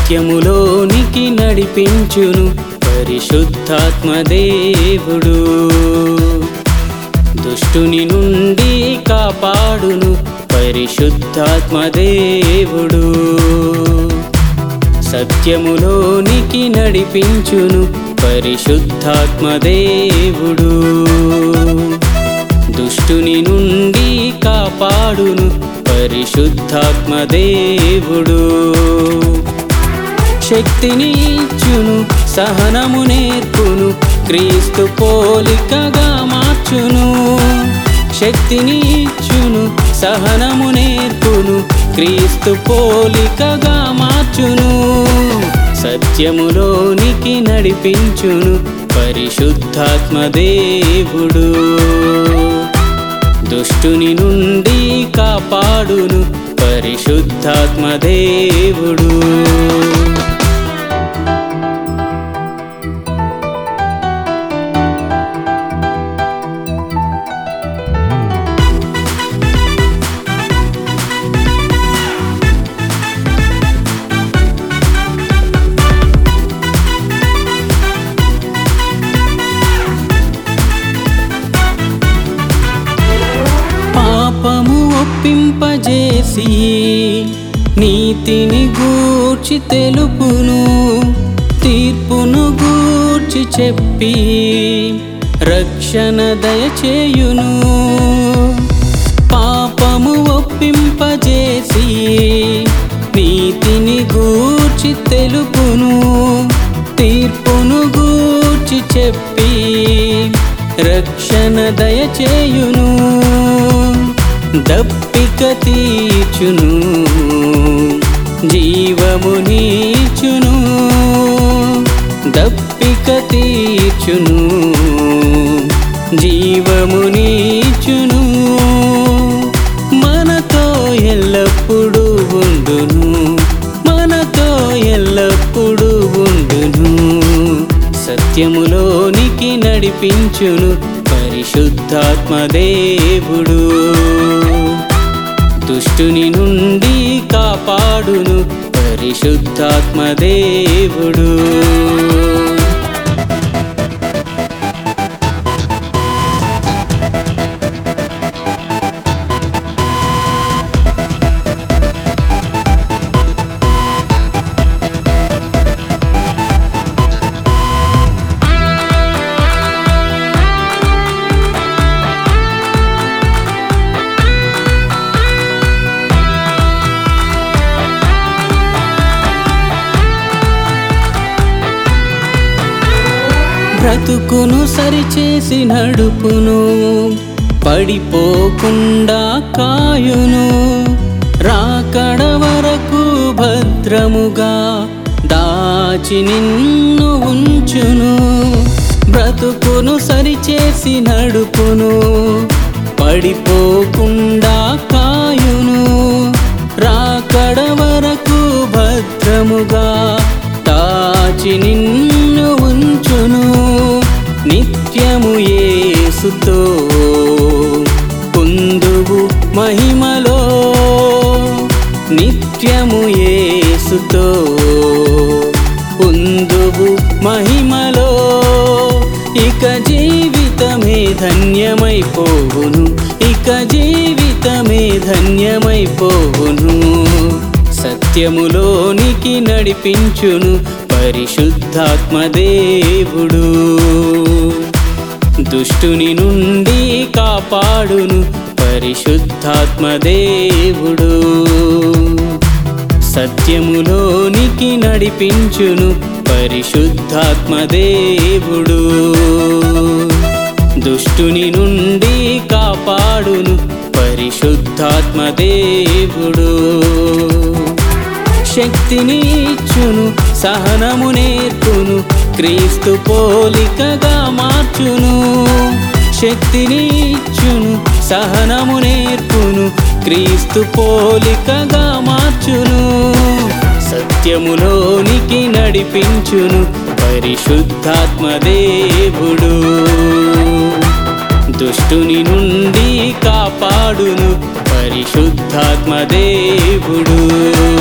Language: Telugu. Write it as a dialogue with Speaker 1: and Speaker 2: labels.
Speaker 1: సత్యములోనికి నడిపించును పరిశుద్ధాత్మ దేవుడు దుష్టుని నుండి కాపాడును పరిశుద్ధాత్మ దేవుడు సత్యములోనికి నడిపించును పరిశుద్ధాత్మ దేవుడు దుష్టుని నుండి కాపాడును పరిశుద్ధాత్మ దేవుడు శక్తిని ఇచ్చును సహనము నేర్పును క్రీస్తు పోలికగా మార్చును శక్తిని ఇచ్చును సహనము నేర్పును క్రీస్తు పోలికగా మార్చును సత్యములోనికి నడిపించును పరిశుద్ధాత్మ దేవుడు దుష్టుని నుండి కాపాడును పరిశుద్ధాత్మ దేవుడు పాపము ఒప్పింపజేసి నీతిని గూర్చి తెలుపును తీర్పును గూర్చి చెప్పి రక్షణ దయచేయును పాపము ఒప్పింపజేసి నీతిని గూర్చి తెలుపును తీర్పును గూర్చి చెప్పి రక్షణ దయచేయును దప్పిక తీర్చును జీవము నీచును దప్పిక తీర్చును జీవము నీచును మనతో ఎల్లప్పుడూ ఉండును మనతో ఎల్లప్పుడూ ఉండును సత్యములోనికి నడిపించును పరిశుద్ధాత్మ దేవుడు దుష్టుని నుండి కాపాడును పరిశుద్ధాత్మ దేవుడు బ్రతుకును సరిచేసి నడుపును పడిపోకుండా కాయును రాకడ వరకు భద్రముగా దాచి నిన్ను ఉంచును బ్రతుకును సరిచేసి నడుపును పడిపోకుండా కాయును రాకడ వరకు భద్రముగా దాచి నిన్ను ఉంచును నిత్యము యేసుతో పొందువు మహిమలో నిత్యము యేసుతో పొందువు మహిమలో ఇక జీవితమే ధన్యమైపోవును ఇక జీవితమే ధన్యమైపోవును సత్యములోనికి నడిపించును పరిశుద్ధాత్మ దేవుడు దుష్టుని నుండి కాపాడును పరిశుద్ధాత్మ దేవుడు సత్యములోనికి నడిపించును పరిశుద్ధాత్మ దేవుడు దుష్టుని నుండి కాపాడును పరిశుద్ధాత్మ దేవుడు శక్తిని ఇచ్చును సహనము నేర్పును క్రీస్తు పోలికగా మార్చును శక్తిని ఇచ్చును సహనము నేర్పును క్రీస్తు పోలికగా మార్చును సత్యములోనికి నడిపించును పరిశుద్ధాత్మ దేవుడు దుష్టుని నుండి కాపాడును పరిశుద్ధాత్మ దేవుడు